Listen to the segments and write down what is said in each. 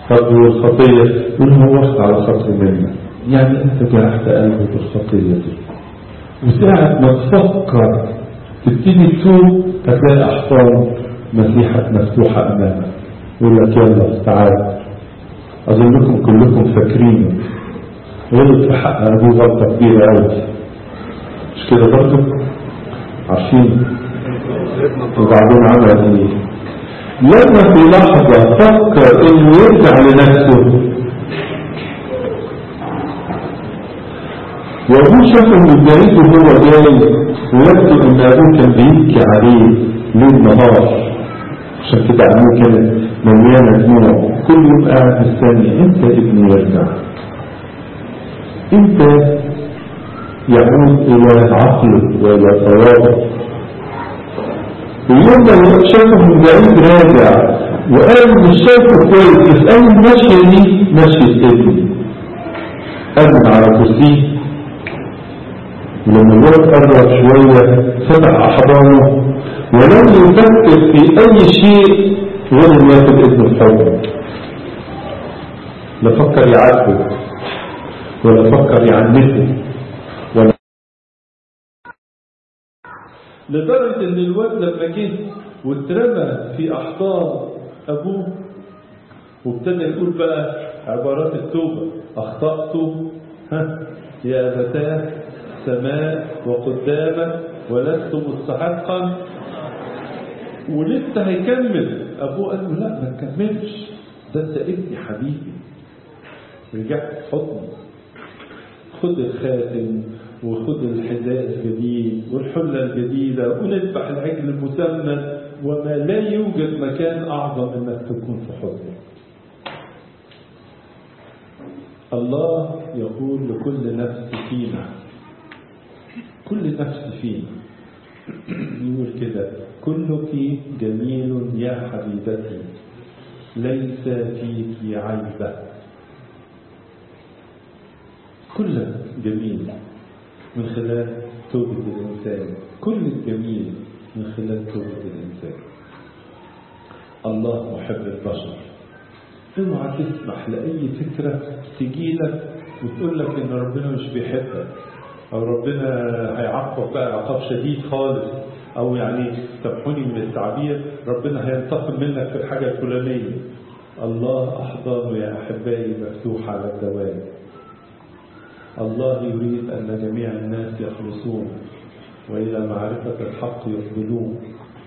طب والخطية يقول هو واخد على خاطري منك يعني انت جرحت قلبه بالخطية دي وساعة ما تفكر تبتدي تتوب هتلاقي أحضان مسيحك مفتوحة أمامك يقول لك يلا تعال أظنكم كلكم فاكرينه غلط في حق أبوه غلطة كبيرة أوي مش كده برضه عارفين وبعدين عمل ايه لما في لحظة فكر انه يرجع لنفسه وابوه شافه من بعيد وهو جاي ويبدو ان ابوه كان بيبكي عليه ليل نهار عشان كده عينيه كانت مليانه دموع كل يوم قاعد مستني امتى ابني يرجع امتى يعود الى عقله والى صوابه ويوم ما شافه من بعيد راجع وقال مش شايفه كويس بس قال المشيه دي مشيه ابني قال على كرسيه ولما الوقت قرب شوية فتح أحضانه ولم يفكر في أي شيء غير أن ياخد ابنه في حضنه لا فكر يعاتبه ولا فكر يعنفه ولا لدرجة ان الواد لما جه واترمى في احضان ابوه وابتدى يقول بقى عبارات التوبة اخطأت ها يا ابتاه سماء وقدامك ولست مستحقا ولسه هيكمل ابوه قال له لا ما تكملش ده انت ابني حبيبي رجعت حضني خد الخاتم وخد الحذاء الجديد والحلة الجديدة ونذبح العجل المسمى وما لا يوجد مكان أعظم أنك تكون في حضنه الله يقول لكل نفس فينا كل نفس فينا يقول كده كلك جميل يا حبيبتي ليس فيك عيبة كلك جميل من خلال توبة الإنسان كل الجميل من خلال توبة الإنسان الله محب البشر اوعى تسمح لأي فكرة تجيلك وتقول لك إن ربنا مش بيحبك أو ربنا هيعاقبك بقى عقاب شديد خالص أو يعني سامحوني من التعبير ربنا هينتقم منك في الحاجة الفلانية الله أحضانه يا أحبائي مفتوح على الدوام الله يريد أن جميع الناس يخلصون وإلى معرفة الحق يقبلون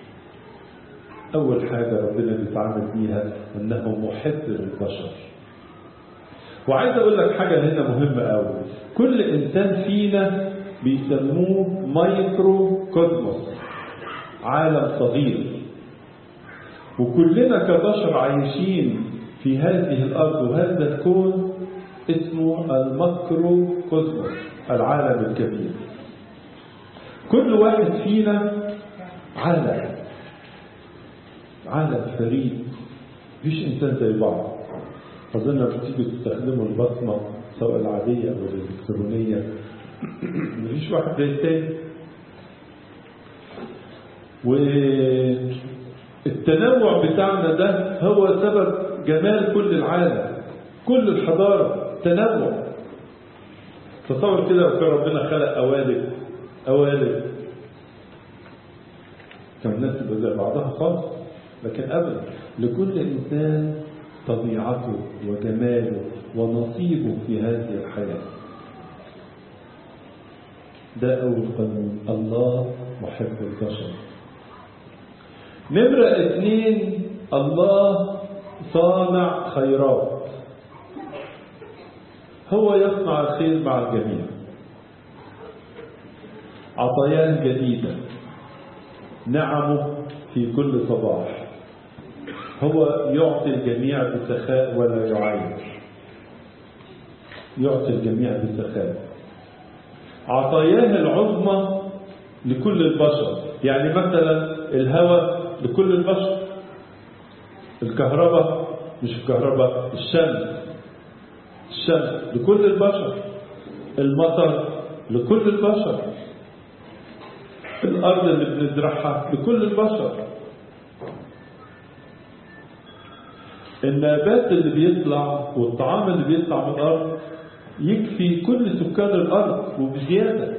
أول حاجة ربنا بيتعامل بيها أنه محب للبشر وعايز أقول لك حاجة هنا مهمة أوي كل إنسان فينا بيسموه مايكرو كوزموس عالم صغير وكلنا كبشر عايشين في هذه الأرض وهذا الكون اسمه المكرو كوزموس العالم الكبير كل واحد فينا عالم عالم فريد مفيش انسان زي بعض اظن لما تيجوا تستخدموا البصمه سواء العاديه او الالكترونيه مفيش واحد زي التاني والتنوع بتاعنا ده هو سبب جمال كل العالم كل الحضاره تنوع تصور كده لو كان ربنا خلق قوالب قوالب كان الناس تبقى زي بعضها خالص لكن ابدا لكل انسان طبيعته وجماله ونصيبه في هذه الحياه ده اول قانون الله محب البشر نمرة اثنين الله صانع خيرات هو يصنع الخير مع الجميع عطاياه جديدة نعمه في كل صباح هو يعطي الجميع بسخاء ولا يعاير يعطي الجميع بسخاء عطاياه العظمى لكل البشر يعني مثلا الهواء لكل البشر الكهرباء مش الكهرباء الشمس الشمس لكل البشر المطر لكل البشر الأرض اللي بنزرعها لكل البشر النبات اللي بيطلع والطعام اللي بيطلع من الأرض يكفي كل سكان الأرض وبزيادة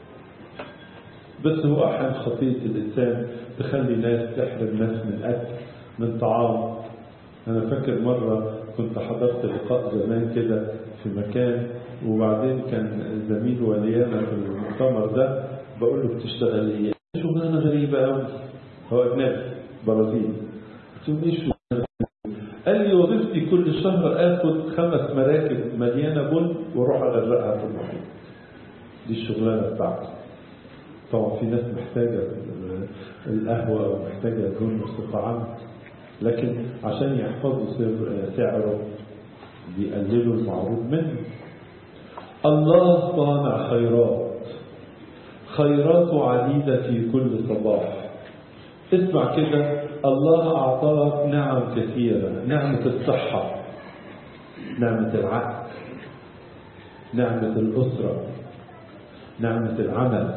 بس هو أحيانا خطية الإنسان تخلي ناس تحرم ناس من أكل من طعام أنا فاكر مرة كنت حضرت لقاء زمان كده في مكان وبعدين كان زميل وليانا في المؤتمر ده بقول له بتشتغل ايه؟ شغلانه غريبه قوي هو اجنبي برازيلي قلت له ايه الشغلانه قال لي وظيفتي كل شهر اخد خمس مراكب مليانه بن واروح اغرقها في المحيط دي الشغلانه بتاعتي طبعا في ناس محتاجه القهوه ومحتاجه البن بصفه عامه لكن عشان يحفظوا سعره بيقللوا المعروض منه الله صانع خيرات خيرات عديدة في كل صباح اسمع كده الله أعطاك نعم كثيرة نعمة الصحة نعمة العقل نعمة الأسرة نعمة العمل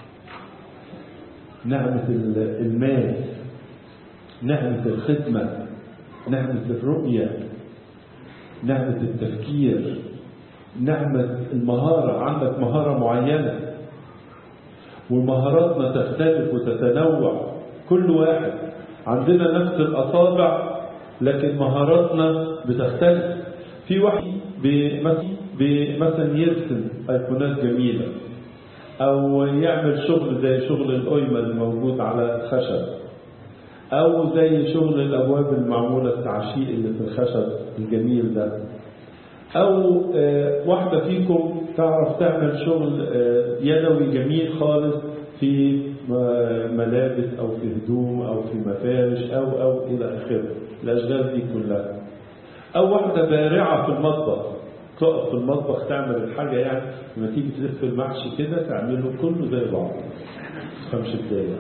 نعمة المال نعمة الخدمة نعمة الرؤية نعمة التفكير نعمة المهارة عندك مهارة معينة ومهاراتنا تختلف وتتنوع كل واحد عندنا نفس الأصابع لكن مهاراتنا بتختلف في واحد مثلا يرسم أيقونات جميلة أو يعمل شغل زي شغل الأويمة الموجود على الخشب أو زي شغل الأبواب المعمولة التعشيق اللي في الخشب الجميل ده أو واحدة فيكم تعرف تعمل شغل يدوي جميل خالص في ملابس أو في هدوم أو في مفارش أو أو إلى آخره الأشغال دي كلها أو واحدة بارعة في المطبخ تقف في المطبخ تعمل الحاجة يعني لما تيجي تلف المحشي كده تعمله كله زي بعض خمس دقايق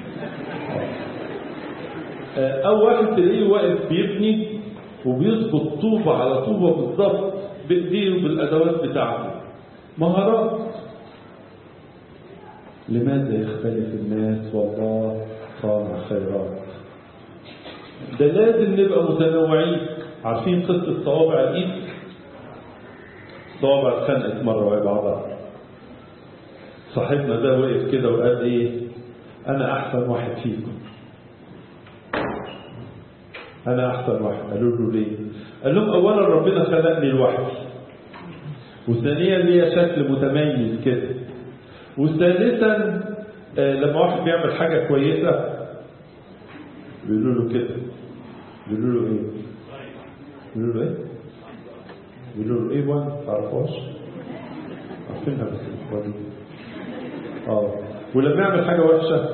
أو واحد تلاقيه واقف بيبني وبيظبط طوبة على طوبة بالظبط بإيديه وبالأدوات بتاعته مهارات لماذا يختلف الناس والله صانع خيرات ده لازم نبقى متنوعين عارفين قصة صوابع الإيد صوابع اتخانقت مرة وهي بعضها صاحبنا ده وقف كده وقال ايه انا احسن واحد فيكم انا احسن واحد قالوا له ليه قال لهم اولا ربنا خلقني لوحدي وثانيا ليا شكل متميز كده وثالثا آه لما واحد بيعمل حاجة كويسة بيقولوا له كده بيقولوا له ايه بيقولوا له ايه بيقولوا له ايه وان تعرفوش عارفينها بس مش اه ولما يعمل حاجة وحشة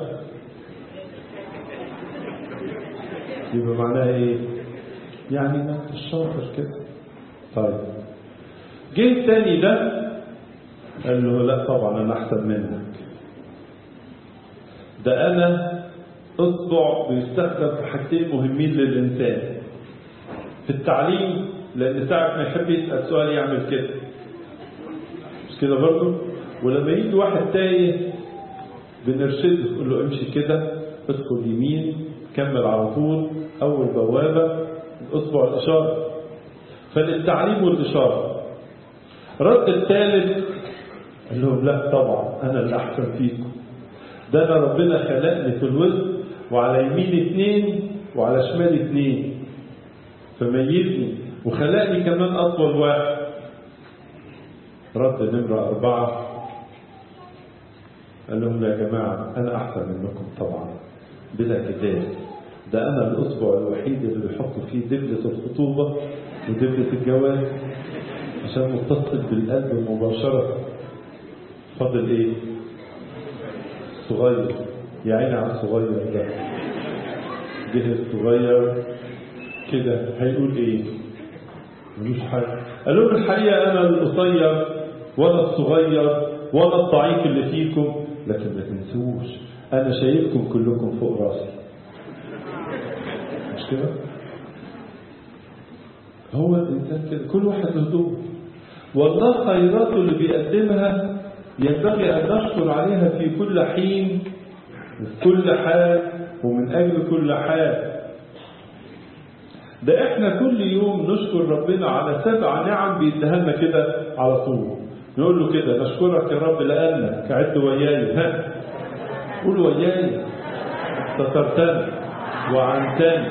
يبقى معناها ايه يعني انت الشاطر كده طيب جه الثاني ده قال له لا طبعا انا احسن منك ده انا اصبع بيستخدم في حاجتين مهمين للانسان في التعليم لان ساعه ما يحب يسال سؤال يعمل كده مش كده برضه ولما يجي واحد تايه بنرشده نقول له امشي كده ادخل يمين كمل على طول اول بوابه اصبع الاشاره فللتعليم والاشاره رد الثالث قال لهم لا طبعا انا اللي احسن فيكم ده انا ربنا خلقني في الوسط وعلى يمين اثنين وعلى شمال اثنين فميزني وخلقني كمان اطول واحد رد نمرة أربعة قال لهم يا جماعة أنا أحسن منكم طبعا بلا جدال ده أنا الأسبوع الوحيد اللي بيحط فيه دبلة الخطوبة ودبلة الجواز عشان متصل بالقلب مباشرة فضل إيه؟ صغير يا عيني على الصغير ده جه الصغير كده هيقول إيه؟ ملوش حاجة قال لهم الحقيقة أنا القصير وأنا الصغير وأنا الضعيف اللي فيكم لكن ما تنسوش أنا شايفكم كلكم فوق راسي مش كده؟ هو الإنسان كده كل واحد له دور والله خيراته اللي بيقدمها ينبغي أن نشكر عليها في كل حين وفي كل حال ومن أجل كل حال ده احنا كل يوم نشكر ربنا على سبع نعم بيديها لنا كده على طول نقول له كده نشكرك يا رب لانك عد وياي ها قول وياي سترتني وعنتني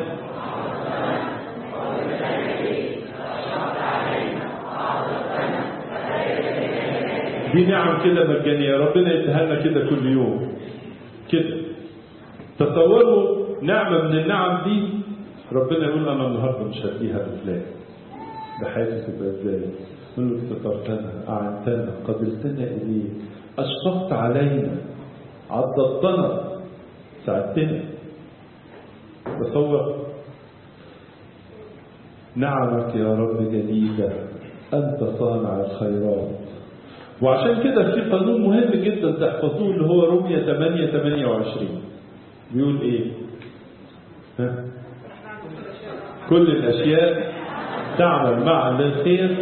دي نعم كده مجانية ربنا يديها لنا كده كل يوم كده تصوروا نعمة من النعم دي ربنا يقول أنا النهاردة مش هديها لفلان ده حياتي تبقى ازاي؟ يقول له سترتنا أعنتنا قبلتنا إليك أشفقت علينا عضدتنا ساعدتنا تصور نعمك يا رب جديدة أنت صانع الخيرات وعشان كده في قانون مهم جدا تحفظوه اللي هو رومية 8 28 بيقول ايه؟ ها؟ كل الأشياء تعمل معا للخير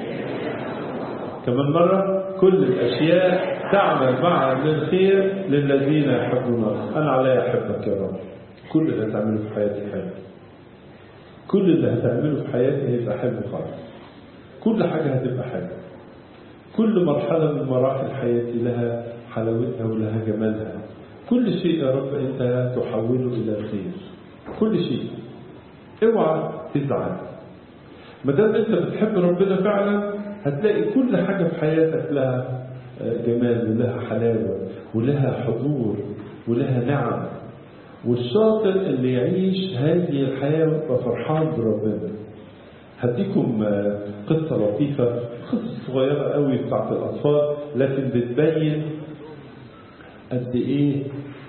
كمان مرة كل الأشياء تعمل معا للخير للذين يحبون الله أنا علي أحبك يا رب كل اللي هتعمله في حياتي حلو كل اللي هتعمله في حياتي هيبقى حلو خالص كل حاجة هتبقى حلوة كل مرحلة من مراحل حياتي لها حلاوتها ولها جمالها كل شيء يا رب أنت تحوله إلى الخير كل شيء اوعى تزعل ما دام انت بتحب ربنا فعلا هتلاقي كل حاجة في حياتك لها جمال ولها حلاوة ولها حضور ولها نعم والشاطر اللي يعيش هذه الحياة ويبقى فرحان بربنا هديكم قصة لطيفة قصة صغيرة قوي بتاعت الأطفال لكن بتبين قد إيه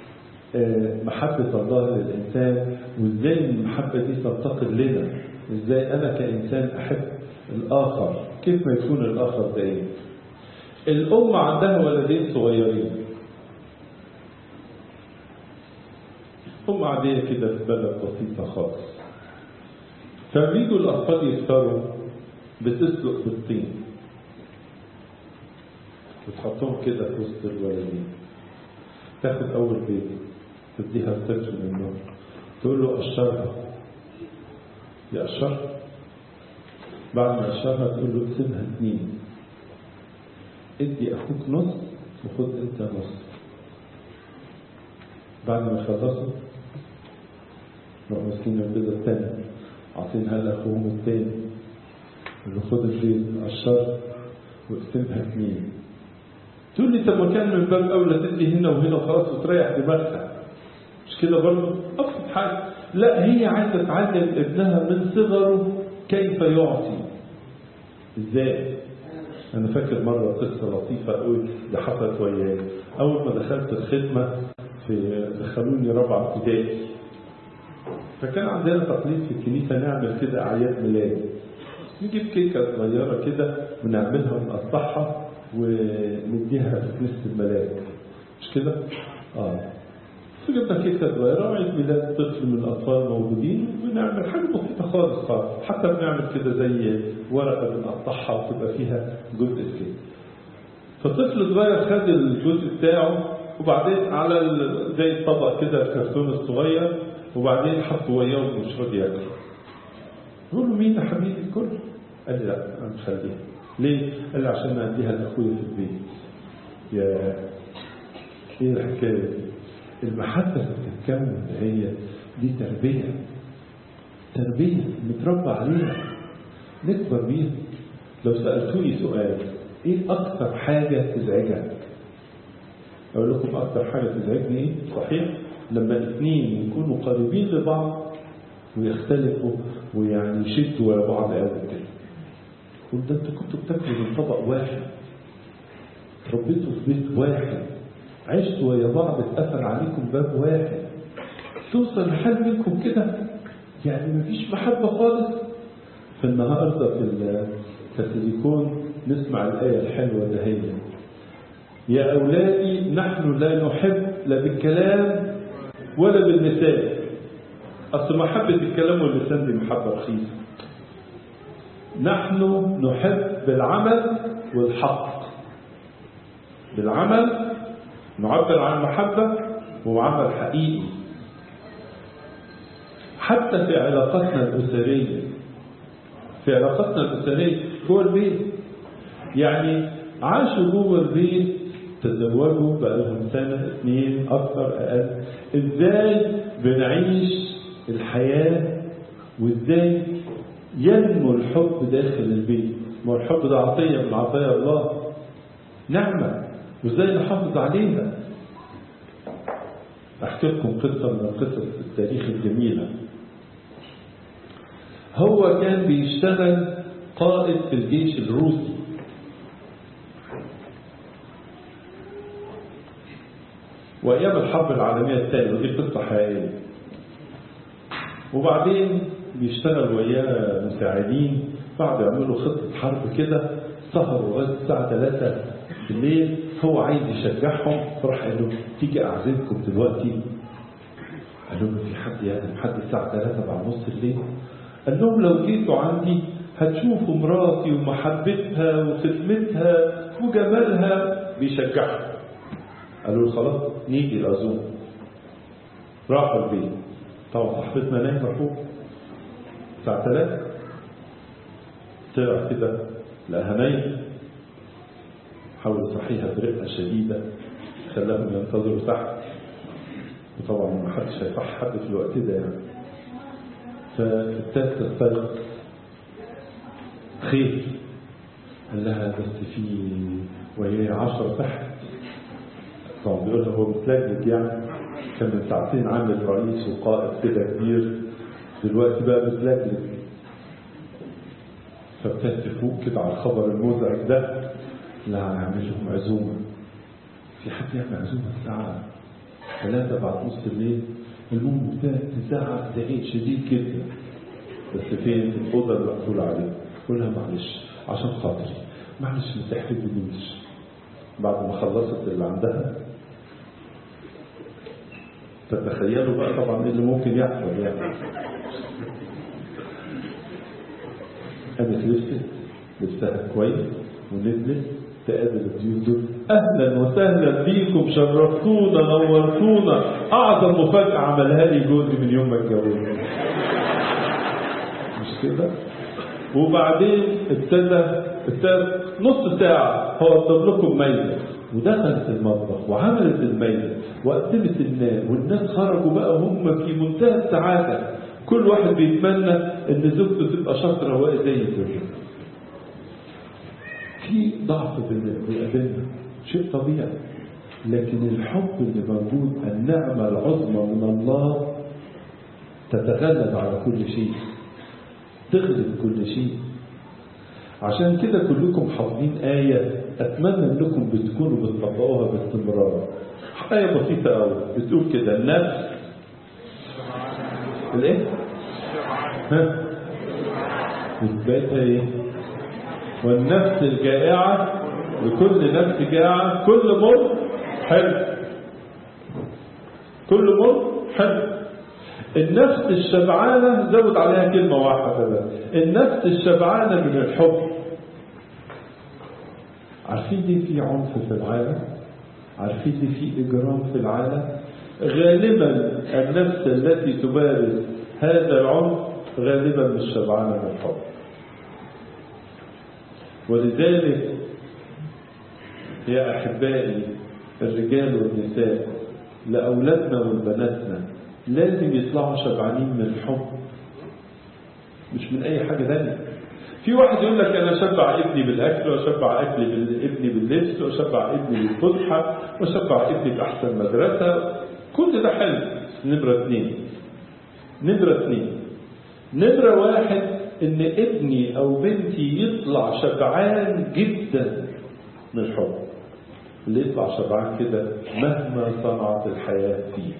محبة الله للإنسان وإزاي المحبة دي تنتقل لنا إزاي أنا كإنسان أحب الآخر كيف ما يكون الآخر ده إيه الأم عندها ولدين صغيرين أم عادية كده في بلد بسيطة خالص فبيجوا الأطفال يفطروا بتسلق بالطين وتحطهم كده في وسط الولدين تاخد أول بيت تديها الطفل منه تقول له قشرها يقشرها بعد ما قشرها تقول له اقسمها اتنين ادي اخوك نص وخد انت نص بعد ما يخلصوا روح ماسكين البيضة التانية عاطينها لاخوهم التاني اللي خد البيض قشر واقسمها اتنين تقول لي طب ما كان من باب اولى تدي هنا وهنا خلاص وتريح دماغها مش كده برضه ابسط حاجه لا هي عايزه تعلم ابنها من صغره كيف يعطي ازاي انا فاكر مره قصه لطيفه قوي اللي حصلت وياي اول ما دخلت الخدمه في دخلوني رابعه ابتدائي فكان عندنا تقليد في الكنيسه نعمل كده اعياد ميلاد نجيب كيكه صغيره كده ونعملها ونقطعها ونديها في كنيسه الملاك مش كده؟ اه فجبنا كيكه صغيره وعيد ميلاد طفل من الاطفال موجودين بنعمل حاجه بسيطه خالص خالص حتى بنعمل كده زي ورقه بنقطعها وتبقى فيها جزء كده فالطفل صغير خد الجزء بتاعه وبعدين على زي الطبق كده الكرتون الصغير وبعدين حطه وياه ومش راضي ياكل بقول له مين يا حبيبي كل قال لي لا انا مخليها ليه؟ قال لي عشان اديها لاخويا في البيت يا ايه الحكايه دي؟ المحبة اللي بتتكون هي دي تربية تربية متربى عليها نكبر بيها لو سألتوني سؤال ايه اكثر حاجة تزعجك اقول لكم اكثر حاجة تزعجني ايه صحيح لما اثنين يكونوا قريبين لبعض ويختلفوا ويعني يشدوا ورا بعض قوي كده قول ده انتوا كنتوا بتاكلوا من طبق واحد تربيتوا في بيت واحد عشتوا ويا بعض اتقفل عليكم باب واحد توصل الحال منكم كده يعني مفيش محبة خالص فالنهاردة في التليفون نسمع الآية الحلوة اللي هي يا أولادي نحن لا نحب لا بالكلام ولا باللسان أصل محبة الكلام واللسان دي محبة رخيصة نحن نحب بالعمل والحق بالعمل نعبر عن المحبة وعمل حقيقي حتى في علاقاتنا الأسرية في علاقاتنا الأسرية جوه البيت يعني عاشوا جوه البيت تزوجوا بقى لهم سنة اثنين أكثر أقل إزاي بنعيش الحياة وإزاي ينمو الحب داخل البيت ما الحب ده عطية من عطايا الله نعمة وإزاي نحافظ عليها أحكي لكم قصة من قصص التاريخ الجميلة هو كان بيشتغل قائد في الجيش الروسي وأيام الحرب العالمية الثانية ودي قصة حقيقية وبعدين بيشتغل وياه مساعدين بعد يعملوا خطة حرب كده سهروا لغاية الساعة 3 بالليل هو عايز يشجعهم فراح قال له تيجي أعزمكم دلوقتي قال لهم في حد يعني لحد الساعة 3 بعد نص الليل قال لهم لو جيتوا عندي هتشوفوا مراتي ومحبتها وخدمتها وجمالها بيشجعها قالوا له خلاص نيجي العزومة راحوا البيت طبعا صاحبتنا نايمة فوق الساعة 3 طلع كده لقاها نايمة حاول يصحيها برقة شديدة خلاهم ينتظروا تحت وطبعا ما حدش هيصحي حد في الوقت ده يعني فابتدت تستيقظ خير قال لها بس في وهي عشرة تحت طبعا بيقول له هو متلجلج يعني كان من ساعتين عامل رئيس وقائد كده كبير دلوقتي بقى متلجلج فابتدت تفوق كده على الخبر المزعج ده لا هنعمل لهم عزومة في حد يعمل عزومة الساعة ثلاثة بعد نص الليل المهم ابتدت تزعق زعيق شديد جدا بس فين في الأوضة اللي مقفولة عليها قول لها معلش عشان خاطري معلش ما تحرجنيش بعد ما خلصت اللي عندها تتخيلوا بقى طبعا ايه اللي ممكن يحصل يعني قامت لبست لبسها كويس ونزلت تقابل الضيوف دول اهلا وسهلا بيكم شرفتونا نورتونا اعظم مفاجاه عملها لي جوزي من يوم ما اتجوزنا مش كده وبعدين ابتدى ابتدى نص ساعه هو طلب لكم ميته ودخلت المطبخ وعملت الميته وقدمت النار والناس خرجوا بقى هم في منتهى السعاده كل واحد بيتمنى ان زوجته تبقى شاطره وهي زي كده في ضعف بيقابلنا شيء طبيعي لكن الحب اللي موجود النعمة العظمى من الله تتغلب على كل شيء تغلب كل شيء عشان كده كلكم حافظين آية أتمنى أنكم بتكونوا بتطبقوها باستمرار آية بسيطة أوي بتقول كده النفس الإيه؟ ها؟ إثباتها إيه؟ والنفس الجائعة لكل نفس جائعة كل مر حلو كل مر حلو النفس الشبعانة زود عليها كلمة واحدة بس النفس الشبعانة من الحب عارفين ليه في عنف في العالم عارفين ليه في إجرام في العالم غالبا النفس التي تمارس هذا العنف غالبا مش شبعانة من الحب ولذلك يا أحبائي الرجال والنساء لأولادنا ولبناتنا لازم يطلعوا شبعانين من الحب مش من أي حاجة ثانيه في واحد يقول لك أنا أشبع ابني بالأكل وأشبع ابني ابني باللبس وأشبع ابني بالفسحة وأشبع ابني بأحسن مدرسة كل ده حلو نمرة اثنين نمرة اثنين نمرة واحد ان ابني او بنتي يطلع شبعان جدا من الحب اللي يطلع شبعان كده مهما صنعت الحياة فيه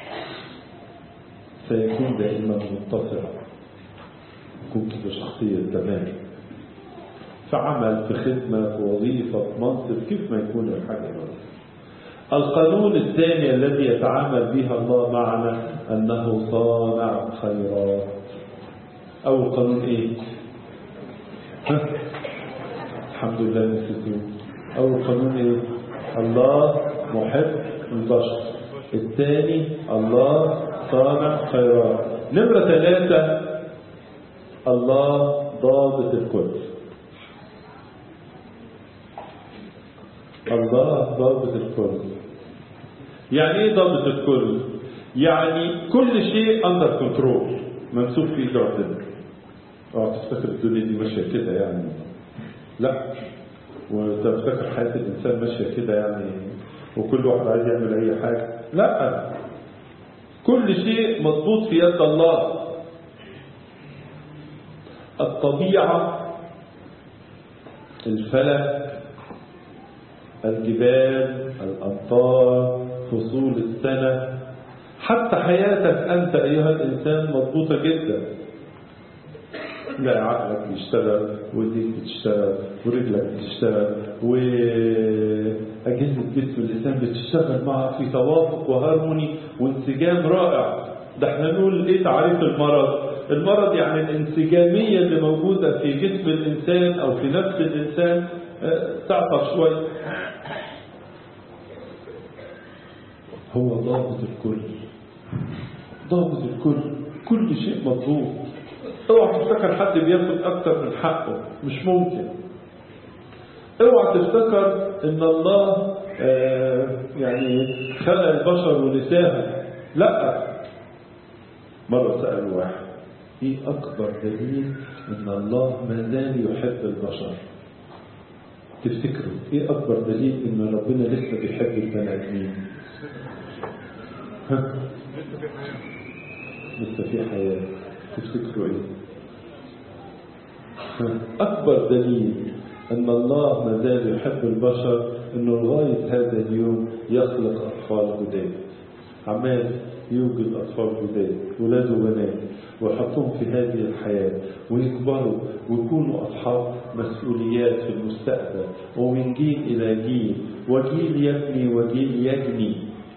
سيكون دائما منتصرا يكون كده شخصية تمام في عمل في خدمة في وظيفة في منصب كيف ما يكون الحاجة منصب القانون الثاني الذي يتعامل به الله معنا أنه صانع خيرات أول قانون إيه ها؟ الحمد لله نسيتوه أول قانون إيه الله محب البشر الثاني الله صانع خيرات نمرة ثلاثة الله ضابط الكل الله ضابط الكل يعني ايه ضابط الكل يعني كل شيء اندر كنترول ممسوك في ايد ربنا اه تفتكر الدنيا دي ماشيه كده يعني لا وتفتكر حياه الانسان ماشيه كده يعني وكل واحد عايز يعمل اي حاجه لا كل شيء مضبوط في يد الله الطبيعه الفلك الجبال الأمطار فصول السنة حتى حياتك أنت أيها الإنسان مضبوطة جدا لا عقلك بيشتغل وايديك بتشتغل ورجلك بتشتغل وأجهزة جسم الإنسان بتشتغل معك في توافق وهارموني وانسجام رائع ده احنا نقول ايه تعريف المرض المرض يعني الانسجامية اللي موجودة في جسم الإنسان أو في نفس الإنسان تعطل شوية هو ضابط الكل ضابط الكل كل شيء مضبوط اوعى تفتكر حد بياخد اكتر من حقه مش ممكن اوعى تفتكر ان الله آه يعني خلق البشر ونساها لا مرة سأل واحد ايه اكبر دليل ان الله ما زال يحب البشر تفتكروا ايه اكبر دليل ان ربنا لسه بيحب البني ادمين لسه في حياة تفتكروا ايه اكبر دليل ان الله ما زال يحب البشر انه لغاية هذا اليوم يخلق اطفال جداد عمال يوجد اطفال جداد ولاد وبنات ويحطهم في هذه الحياة ويكبروا ويكونوا أصحاب مسؤوليات في المستقبل ومن جيل إلى جيل وجيل يبني وجيل يجني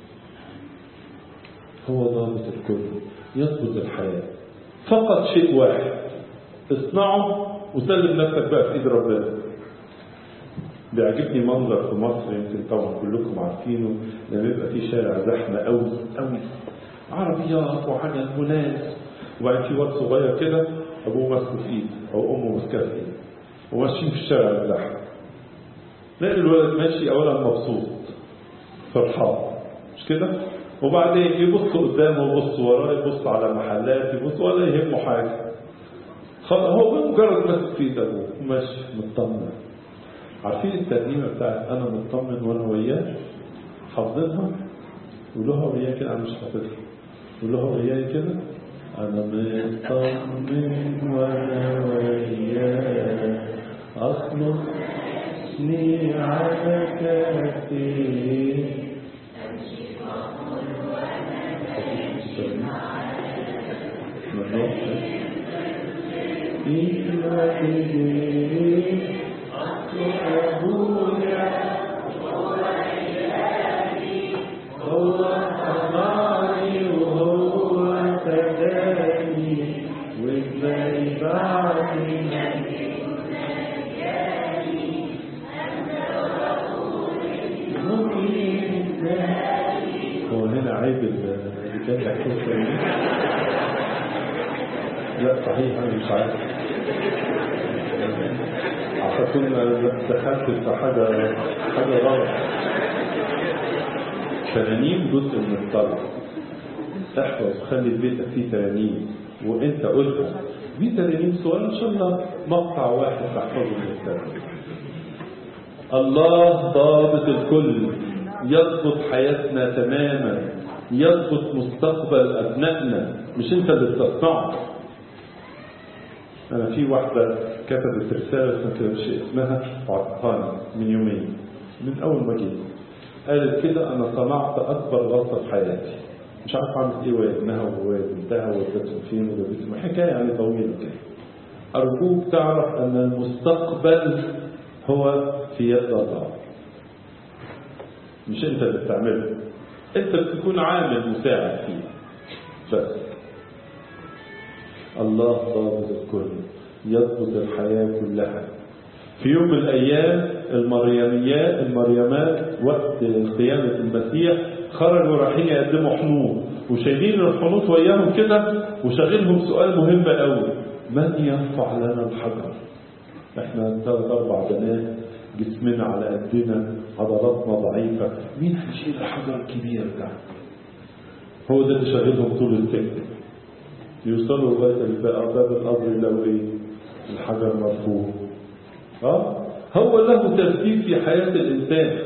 هو ضابط الكل يضبط الحياة فقط شيء واحد اصنعه وسلم نفسك بقى في ايد ربنا بيعجبني منظر في مصر يمكن طبعا كلكم عارفينه لما يبقى في شارع زحمه قوي قوي عربيات وحاجات وناس وبعدين في واد صغير كده ابوه ماسكه في ايده او امه ماسكاه في ايده وماشيين في الشارع الزحمه تلاقي الولد ماشي اولا مبسوط فرحان مش كده وبعدين يبص قدامه ويبص وراه يبص على محلات يبص ولا يهمه حاجه هو بمجرد ماسك في ايد ابوه ماشي مطمن عارفين الترنيمه بتاعت انا مطمن وانا وياه حافظينها قولوها وياه كده انا مش حافظها قولوها وياه كده أنا مطمن وأنا وياه أخلصني على كفي في وحدي أبويا هو حماري وهو فداني وازاي بعدي هو هنا عيب اللي كان يحكي لا صحيح انا مش عارف عشان كنا دخلت في حاجه حاجه غلط ترانيم جزء من الطلب احفظ خلي بيتك فيه ترانيم وانت قلتها في ترانيم صغيره ان شاء الله مقطع واحد تحفظه من الترانيم الله ضابط الكل يضبط حياتنا تماما يضبط مستقبل ابنائنا مش انت اللي بتصنعه انا في واحده كتبت رساله ما كتبتش اسمها وعطاني من يومين من اول ما جيت قالت كده انا صنعت اكبر غلطه في حياتي مش عارف اعمل ايه وابنها وبنتها وودتهم فين وجابتهم حكايه يعني طويله كده ارجوك تعرف ان المستقبل هو في يد الله مش انت اللي بتعمله انت بتكون عامل مساعد فيه بس الله ضابط الكل يضبط الحياه كلها في يوم من الأيام المريميات المريمات وقت قيامة المسيح خرجوا رايحين يقدموا حنوط وشايلين الحنوط وياهم كده وشاغلهم سؤال مهم قوي من يرفع لنا الحجر احنا ثلاث اربع بنات جسمنا على قدنا عضلاتنا ضعيفه مين هيشيل الحجر الكبير ده هو ده اللي شاغلهم طول الفكر يوصلوا لغايه باب القبر لو ايه الحجر مرفوع اه هو له ترتيب في حياه الانسان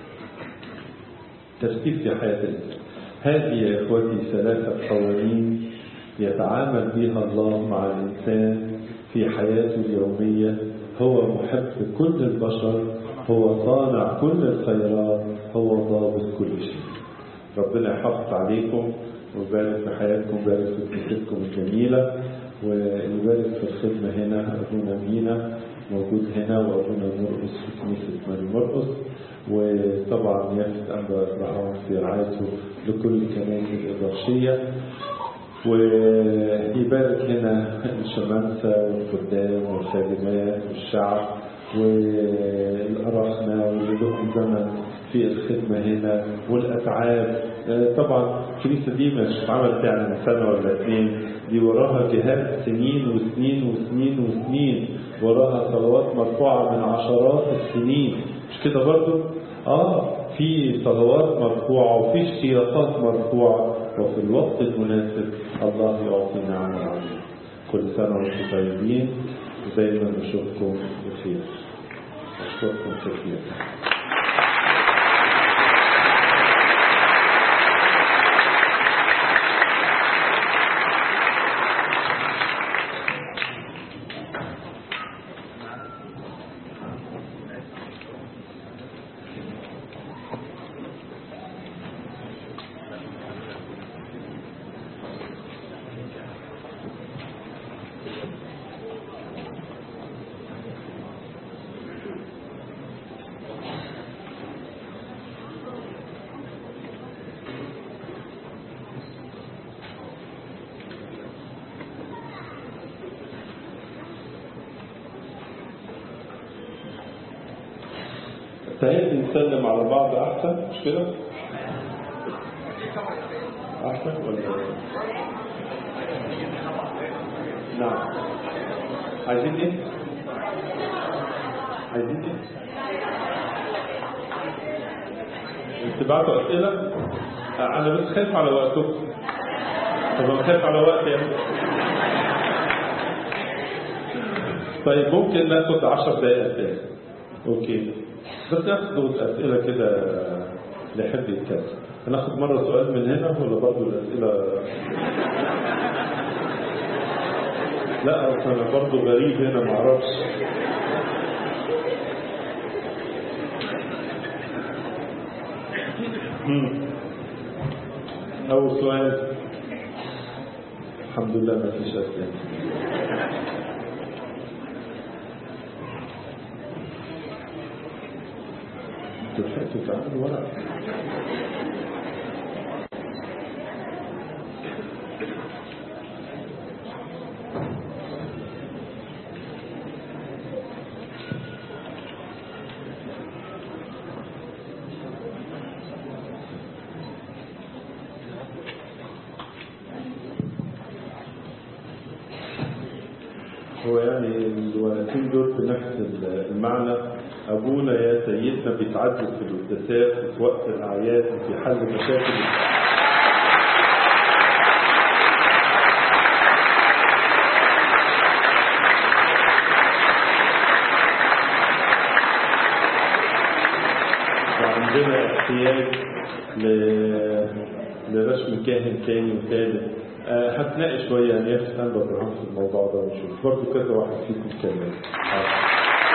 ترتيب في حياه الانسان هذه يا اخوتي ثلاثه قوانين يتعامل بها الله مع الانسان في حياته اليوميه هو محب كل البشر هو صانع كل الخيرات هو ضابط كل شيء ربنا يحافظ عليكم ويبارك في حياتكم ويبارك في كنيستكم الجميلة ويبارك في الخدمة هنا أبونا مينا موجود هنا وأبونا مرقص في كنيسة ماري مرقص وطبعا يافت أنبا إبراهيم في رعايته لكل كنائس الإبرشية ويبارك هنا الشمامسة والخدام والخادمات والشعب والأراخنة واللي لهم زمن في الخدمة هنا والأتعاب طبعا الكنيسة دي مش اتعملت يعني سنة ولا اثنين دي وراها جهاد سنين وسنين وسنين وسنين وراها صلوات مرفوعة من عشرات السنين مش كده برضو؟ اه في صلوات مرفوعة وفي اشتياقات مرفوعة وفي الوقت المناسب الله يعطينا عمل عظيم كل سنة وانتم طيبين ودايما نشوفكم بخير أشكركم كثيرا تهيألي نسلم على بعض أحسن مش كده؟ أحسن ولا نعم عايزين إيه؟ عايزين إيه؟ تبعتوا أسئلة؟ أنا بس خايف على وقتكم طب أنا خايف على وقتي يعني طيب ممكن ناخد 10 دقائق تاني اوكي بس ناخد اسئله كده اللي يحب يتكلم هناخد مره سؤال من هنا ولا برضه الاسئله لا أصل انا برضه غريب هنا ما اعرفش اول سؤال الحمد لله ما فيش اسئله تلحقوا تعملوا ورق هو يعني الورقتين دول بنفس المعنى أبونا يا سيدنا بيتعدد في القداسات وفي وقت الأعياد وفي حل مشاكل وعندنا احتياج ل... لرسم كاهن تاني وثالث أه هتلاقي شوية يعني يفتح قلب أبراهام في الموضوع ده ونشوف برضه كذا واحد فيكم اتكلم آه.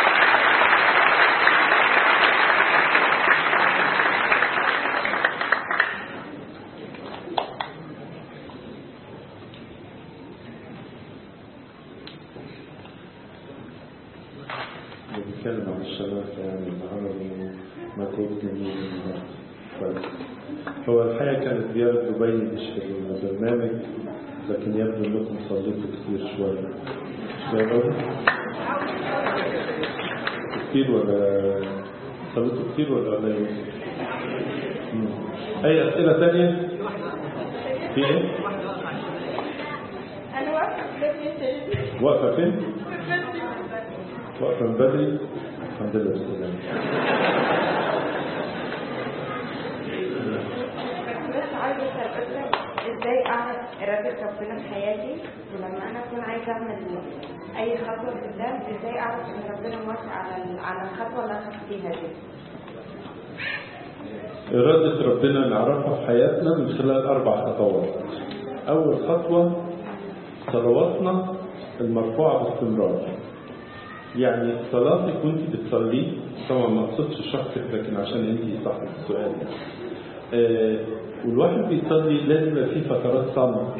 بنتكلم عن الشماسة يعني اللي عملوا مجهود جميل النهارده كويس هو الحقيقة كانت زيارة دبي مش في البرنامج لكن يبدو انكم صليتوا كتير شوية مش كده برضه؟ كتير ولا صليتوا كتير ولا قليل؟ مم. اي اسئله ثانيه في ايه انا واقفه في لجنه واقفه فين واقفه من بدري الحمد لله بالسلامه بس عايزه اسالك ازاي اعرف اراده ربنا في حياتي ولما انا اكون عايزه اعمل اي خطوه قدام ازاي اعرف ان ربنا موافق على ال- على الخطوه اللي انا فيها دي إرادة ربنا نعرفها في حياتنا من خلال أربع خطوات أول خطوة صلواتنا المرفوعة باستمرار يعني صلاتك وانت بتصلي طبعا ما اقصدش شخصك لكن عشان انت صاحبة السؤال يعني. آه والواحد بيصلي لازم يبقى فيه فترات صمت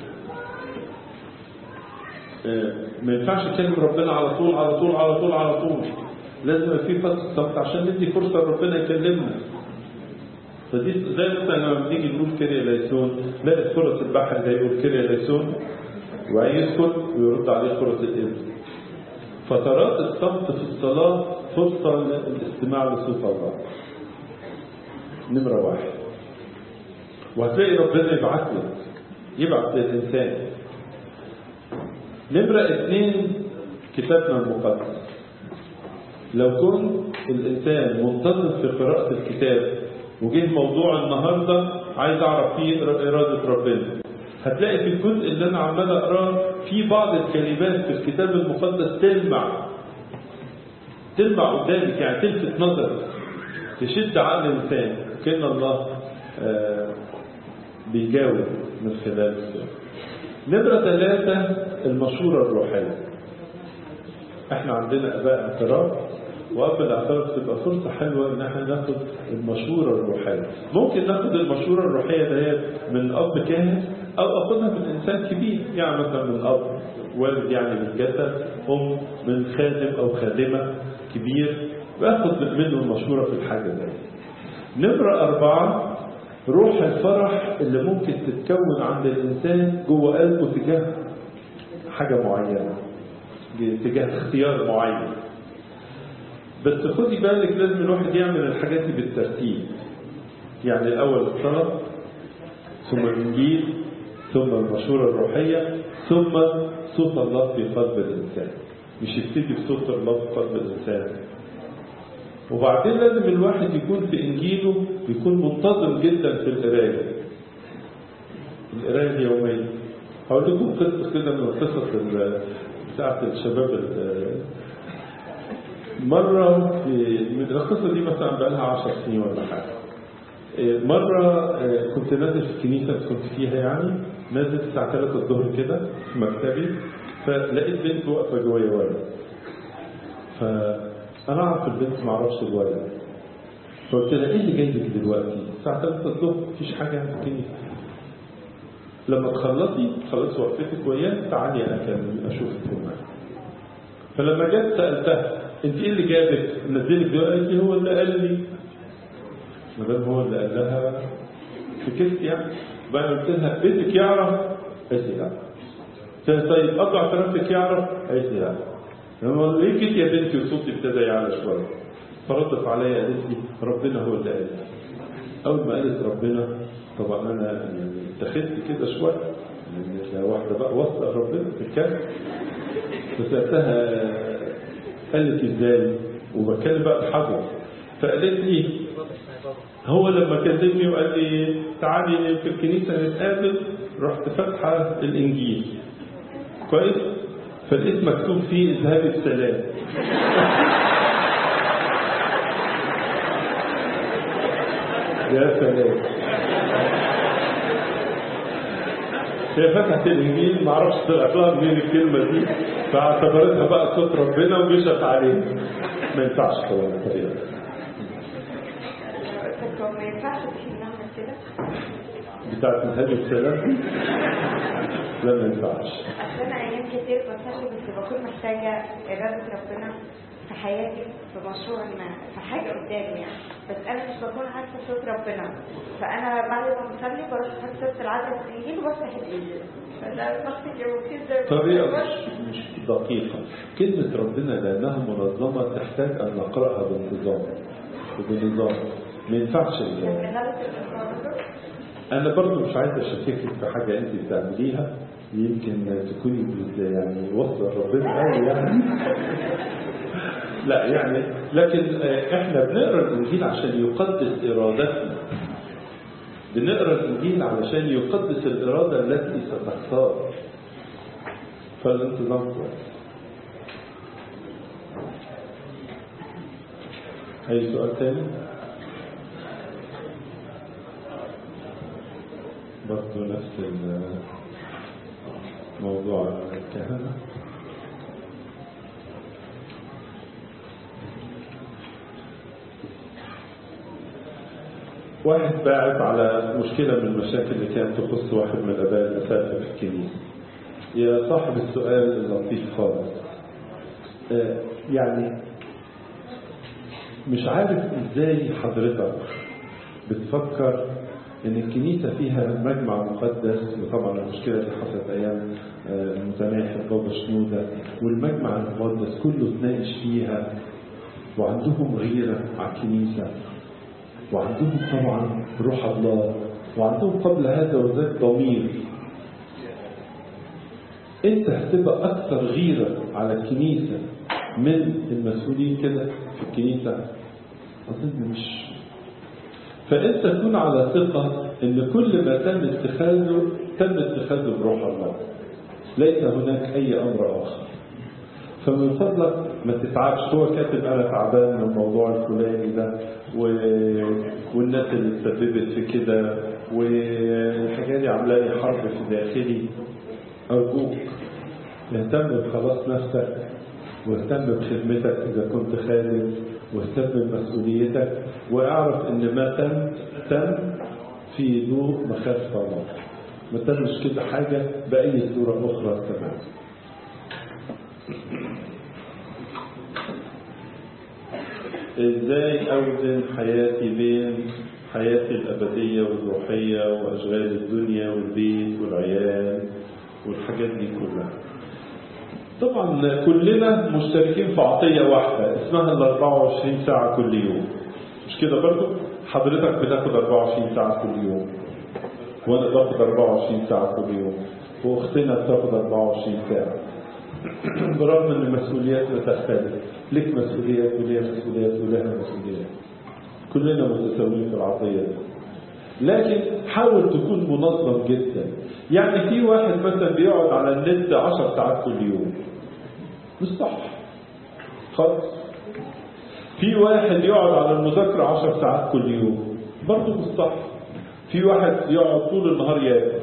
آه ما ينفعش يكلم ربنا على طول على طول على طول على طول لازم يبقى فيه فترة صمت عشان ندي فرصة لربنا يكلمنا فدي زي مثلا لما بنيجي نقول كيريا ليسون نلاقي فرص البحر ده يقول كيريا ليسون ويسكت ويرد عليه فرص الابن فترات الصمت في الصلاة فرصة للاستماع لصوت الله نمرة واحد وهتلاقي ربنا يبعت لك يبعت للإنسان نمرة اثنين كتابنا المقدس لو كنت الإنسان منتظم في قراءة الكتاب وجه موضوع النهاردة عايز أعرف فيه إرادة ربنا هتلاقي في الجزء اللي أنا عمال أقراه في بعض الكلمات في الكتاب المقدس تلمع تلمع قدامك يعني تلفت نظرك تشد عقل الإنسان كأن الله آه بيجاوب من خلال السؤال نمرة ثلاثة المشورة الروحية احنا عندنا اباء اعتراف وقبل الاعتراف تبقى فرصة حلوة ان احنا ناخد المشورة الروحية ممكن ناخد المشورة الروحية ديت من اب كاهن او اخدها من انسان كبير يعني مثلا من اب والد يعني من جسد ام من خادم او خادمة كبير باخد منه المشورة في الحاجة دي نمرة أربعة روح الفرح اللي ممكن تتكون عند الإنسان جوه قلبه تجاه حاجة معينة تجاه اختيار معين بس خدي بالك لازم الواحد يعمل الحاجات دي بالترتيب يعني الأول الصلاة ثم الإنجيل ثم المشورة الروحية ثم صوت الله في قلب الإنسان مش يبتدي بصوت الله في قلب الإنسان وبعدين لازم الواحد يكون في إنجيله يكون منتظم جدا في القراية القراية اليومية هقول لكم قصة كده من القصص بتاعت الشباب مرة في من القصة دي مثلا بقى لها 10 سنين ولا حاجة مرة كنت نازل في الكنيسة كنت فيها يعني نازل الساعة 3 الظهر كده في مكتبي فلقيت بنت واقفة جوايا ورا فأنا أعرف البنت ما أعرفش الولد فقلت لها إيه اللي جايبك دلوقتي؟ الساعة 3 الظهر مفيش حاجة في الكنيسة لما تخلصي خلص وقفتك وياه تعالي انا اكلم اشوفك معايا فلما جت سالتها انت ايه اللي جابك نزلك دي قالت لي هو اللي قال لي ما دام هو اللي قال لها سكت يعني بقى قلت لها بيتك يعرف قالت لي لا قلت لها طيب قطع اعترافك يعرف قالت لي لا لما ليه كده يا بنتي وصوتي ابتدى يعلى شويه فردت عليا قالت لي ربنا هو اللي قال لي اول ما قالت ربنا طبعا انا يعني اتخذت كده شويه يعني واحده بقى وصل ربنا في الكلام فسالتها قالت ازاي وبتكلم بقى بحذر فقالت لي هو لما كلمني وقال لي تعالي في الكنيسه نتقابل رحت فاتحه الانجيل كويس فلقيت مكتوب فيه اذهبي بسلام يا سلام هي فتحت الانجيل ما اعرفش طلعت لها منين الكلمه دي فاعتبرتها بقى صوت ربنا ومشت عليه ما ينفعش طبعا الطريقه بس هو ما ينفعش احنا نعمل كده بتاعت الهدي السلام لا ما ينفعش اصل انا ايام كتير بصلي بس بكون محتاجه اراده ربنا في حياتي في مشروع ما في حاجه قدامي يعني بس انا مش بكون عارفه صوت ربنا فانا بعد ما بصلي بروح احط صوت العدد في الانجيل وبفتح الانجيل فده ضغط جوتي زي طريقة مش, مش دقيقة كلمة ربنا لأنها منظمة تحتاج أن نقرأها بانتظام وبنظام ما ينفعش ال- لكن غلط الإخراج انا برضو مش عايز اشككك في حاجه انت بتعمليها يمكن تكوني بت- يعني واصله لربنا قوي يعني لا يعني لكن آه، احنا بنقرا الانجيل عشان يقدس ارادتنا بنقرا الانجيل علشان يقدس الاراده التي ستختار فالانتظام كويس اي سؤال تاني برضه نفس الموضوع الكهنة واحد باعت على مشكلة من المشاكل اللي كانت تخص واحد من الآباء الأساتذة في الكنيسة يا صاحب السؤال اللطيف خالص آه، يعني مش عارف ازاي حضرتك بتفكر ان الكنيسه فيها مجمع مقدس وطبعا المشكله اللي حصلت ايام آه، المتناحي بابا شنوده والمجمع المقدس كله اتناقش فيها وعندهم غيره على الكنيسه وعندهم طبعا روح الله وعندهم قبل هذا وذاك ضمير انت هتبقى اكثر غيره على الكنيسه من المسؤولين كده في الكنيسه اظن مش فانت تكون على ثقه ان كل ما تم اتخاذه تم اتخاذه بروح الله ليس هناك اي امر اخر فمن فضلك ما تتعبش هو كاتب انا تعبان من الموضوع الفلاني ده و... والناس اللي اتسببت في كده والحاجه دي عامله لي حرب في داخلي ارجوك اهتم بخلاص نفسك واهتم بخدمتك اذا كنت خادم واهتم بمسؤوليتك واعرف ان ما تم تم في ضوء مخافه الله ما تمش كده حاجه باي صوره اخرى تمام ازاي اوزن حياتي بين حياتي الابديه والروحيه واشغال الدنيا والبيت والعيال والحاجات دي كلها طبعا كلنا مشتركين في عطيه واحده اسمها ال 24 ساعه كل يوم مش كده برضو حضرتك بتاخد 24 ساعه كل يوم وانا باخد 24 ساعه كل يوم واختنا بتاخد 24 ساعه برغم ان المسؤوليات بتختلف لك مسؤوليات وليا مسؤوليات ولها مسؤوليات كلنا متساويين في العطيه دي لكن حاول تكون منظم جدا يعني في واحد مثلا بيقعد على النت 10 ساعات كل يوم مش صح خالص في واحد يقعد على المذاكرة 10 ساعات كل يوم برضه مش صح في واحد يقعد طول النهار ياكل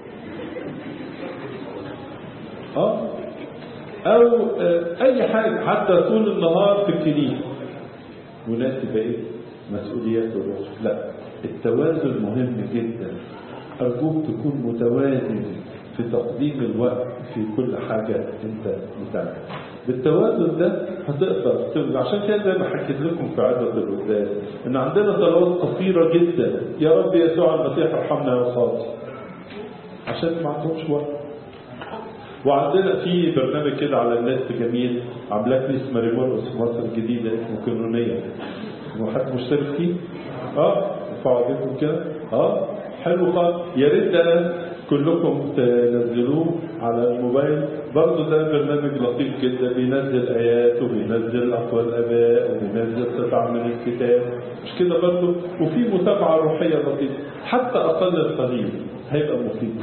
اه او آه، اي حاجه حتى طول النهار في الكنيسه وناس تبقى ايه مسؤوليات الروح لا التوازن مهم جدا ارجوك تكون متوازن في تقديم الوقت في كل حاجه انت بتعملها بالتوازن ده هتقدر توزن عشان كده زي ما حكيت لكم في عدة القداس ان عندنا صلوات قصيره جدا يا رب يسوع المسيح ارحمنا يا خاطر عشان ما عندهمش وقت وعندنا في برنامج كده على النت جميل عاملاه كنيسه ماريمورقس في مصر الجديده اسمه كنونيه وحد مشترك فيه؟ اه ارفعوا ايديكم كده اه حلو خالص يا ريت ده كلكم تنزلوه على الموبايل برضه ده برنامج لطيف جدا بينزل ايات وبينزل اقوال اباء وبينزل قطع من الكتاب مش كده برضه وفي متابعه روحيه لطيفه حتى اقل القليل هيبقى مفيد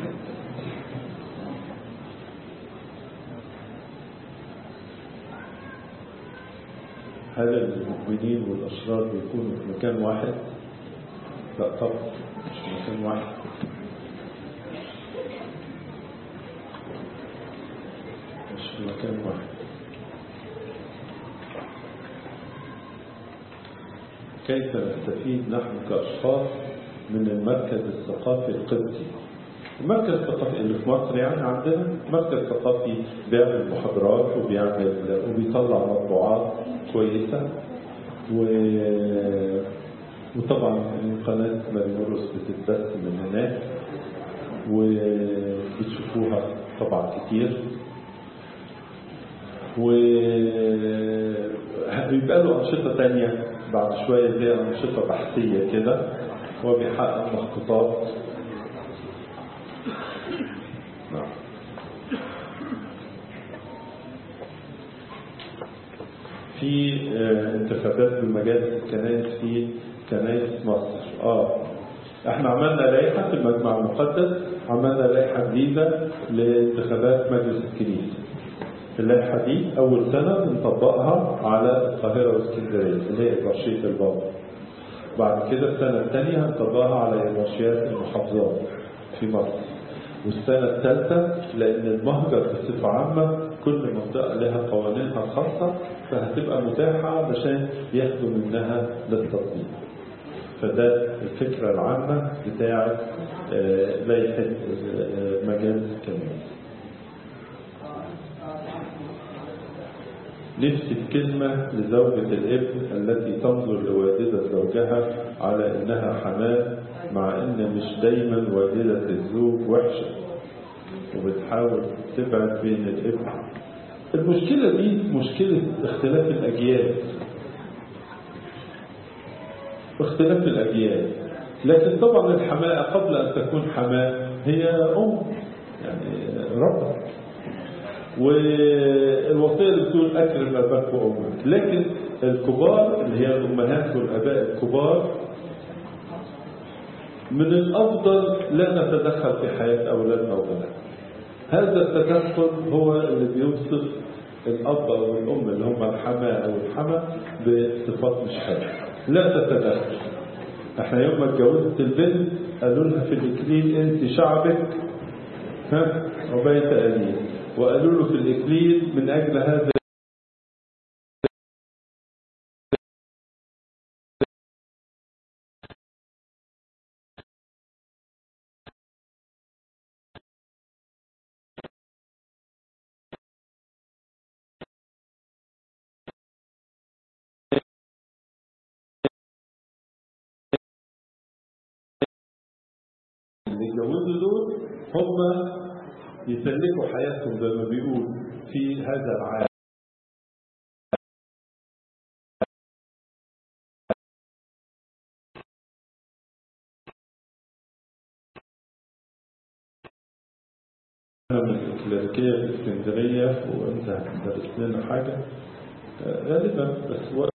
هل المؤمنين والأشرار بيكونوا في مكان واحد؟ لا طبعا مش في مكان واحد مش في مكان واحد كيف نستفيد نحن كأشخاص من المركز الثقافي القدسي المركز الثقافي اللي في مصر يعني عندنا مركز ثقافي بيعمل محاضرات وبيعمل وبيطلع مطبوعات كويسة و... وطبعا قناة ماريموروس بتتبث من هناك وبتشوفوها طبعا كتير و بيبقى له أنشطة تانية بعد شوية زي أنشطة بحثية كده هو بيحقق مخطوطات نعم في آه، انتخابات بمجالس الكنائس في كنائس مصر اه احنا عملنا لائحة في المجمع المقدس عملنا لائحة جديدة لانتخابات مجلس الكنيسة اللائحة دي أول سنة بنطبقها على القاهرة واسكندرية اللي هي إبرشية البابا بعد كده السنة الثانية هنطبقها على إبرشيات المحافظات في مصر والسنة الثالثة لأن المهجر بصفة عامة كل منطقة لها قوانينها الخاصة فهتبقى متاحة علشان ياخدوا منها للتطبيق فده الفكرة العامة بتاعة آه، لائحة آه، مجالس الكنائس نفسي الكلمة لزوجة الابن التي تنظر لوالدة زوجها على إنها حماه مع إن مش دايما والدة الزوج وحشة وبتحاول تبعد بين الابن المشكلة دي مشكلة اختلاف الأجيال اختلاف الأجيال لكن طبعا الحماة قبل أن تكون حماة هي أم يعني رب والوصية اللي بتقول أكرم أباك وأمك لكن الكبار اللي هي الأمهات والأباء الكبار من الأفضل لا نتدخل في حياة أولادنا وبناتنا هذا التدخل هو اللي بيوصف الأب أو الأم اللي هم الحماة أو الحمى بصفات مش حلوة لا تتدخل احنا يوم ما اتجوزت البنت قالوا لها في الإكليل أنت شعبك ها وبيت أليل وقالوا له في الإكليل من أجل هذا اللي اتجوزوا دول هم يسلكوا حياتهم زي ما بيقول في هذا العالم أنا من الكلاسيكية الإسكندرية وأنت هتدرس لنا حاجة آه، غالبا بس هو